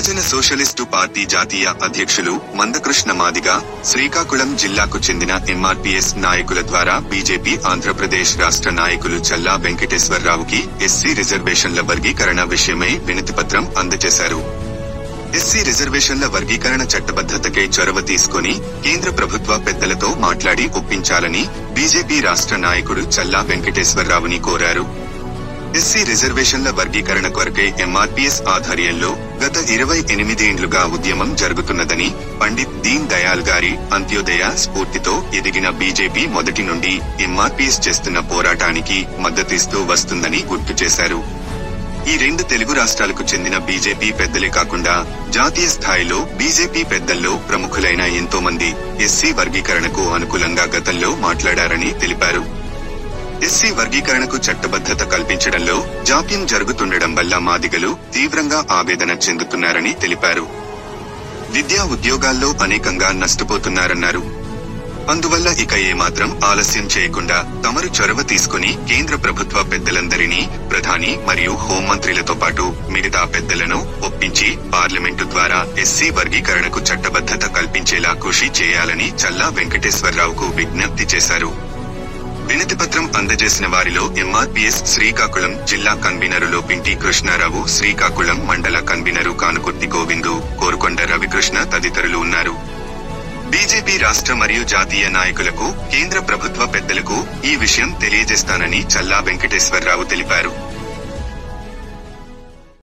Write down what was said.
బహుజన socialist party జాతీయ అధ్యక్షులు మందకృష్ణ మాదిగ శ్రీకాకుళం జిల్లాకు చెందిన ఎంఆర్పీఎస్ నాయకుల ద్వారా బీజేపీ ఆంధ్రప్రదేశ్ రాష్ట్ర నాయకులు చల్లా వెంకటేశ్వరరావుకి ఎస్సీ రిజర్వేషన్ల వర్గీకరణ విషయమై వినతిపత్రం అందజేశారు ఎస్సీ రిజర్వేషన్ల వర్గీకరణ చట్టబద్ధతకై చొరవ తీసుకుని కేంద్ర ప్రభుత్వ పెద్దలతో మాట్లాడి ఒప్పించాలని బీజేపీ రాష్ట్ర నాయకుడు చల్లా వెంకటేశ్వరరావుని కోరారు ఎస్సీ రిజర్వేషన్ల వర్గీకరణ కొరకై ఎంఆర్పీఎస్ ఆధ్వర్యంలో గత ఇరవై ఎనిమిదేండ్లుగా ఉద్యమం జరుగుతున్నదని పండిత్ దీన్ దయాల్ గారి అంత్యోదయ స్ఫూర్తితో ఎదిగిన బీజేపీ మొదటి నుండి ఎంఆర్పీఎస్ చేస్తున్న పోరాటానికి మద్దతిస్తూ వస్తుందని గుర్తు చేశారు ఈ రెండు తెలుగు రాష్ట్రాలకు చెందిన బీజేపీ పెద్దలే కాకుండా జాతీయ స్థాయిలో బీజేపీ పెద్దల్లో ప్రముఖులైన ఎంతో మంది ఎస్సీ వర్గీకరణకు అనుకూలంగా గతంలో మాట్లాడారని తెలిపారు ఎస్సీ వర్గీకరణకు చట్టబద్ధత కల్పించడంలో జాప్యం జరుగుతుండడం వల్ల మాదిగలు తీవ్రంగా ఆవేదన చెందుతున్నారని తెలిపారు విద్యా ఉద్యోగాల్లో అనేకంగా నష్టపోతున్నారన్నారు అందువల్ల ఇక ఏమాత్రం ఆలస్యం చేయకుండా తమరు చొరవ తీసుకుని కేంద్ర ప్రభుత్వ పెద్దలందరినీ ప్రధాని మరియు హోంమంత్రులతో పాటు మిగతా పెద్దలను ఒప్పించి పార్లమెంటు ద్వారా ఎస్సీ వర్గీకరణకు చట్టబద్ధత కల్పించేలా కృషి చేయాలని చల్లా వెంకటేశ్వరరావుకు విజ్ఞప్తి చేశారు వినతిపత్రం అందజేసిన వారిలో ఎంఆర్పీఎస్ శ్రీకాకుళం జిల్లా కన్వీనరులో పింటి కృష్ణారావు శ్రీకాకుళం మండల కన్వీనరు కానుకుర్తి గోవిందు కోరుకొండ రవికృష్ణ తదితరులు ఉన్నారు బీజేపీ రాష్ట్ర మరియు జాతీయ నాయకులకు కేంద్ర ప్రభుత్వ పెద్దలకు ఈ విషయం తెలియజేస్తానని చల్లా వెంకటేశ్వరరావు తెలిపారు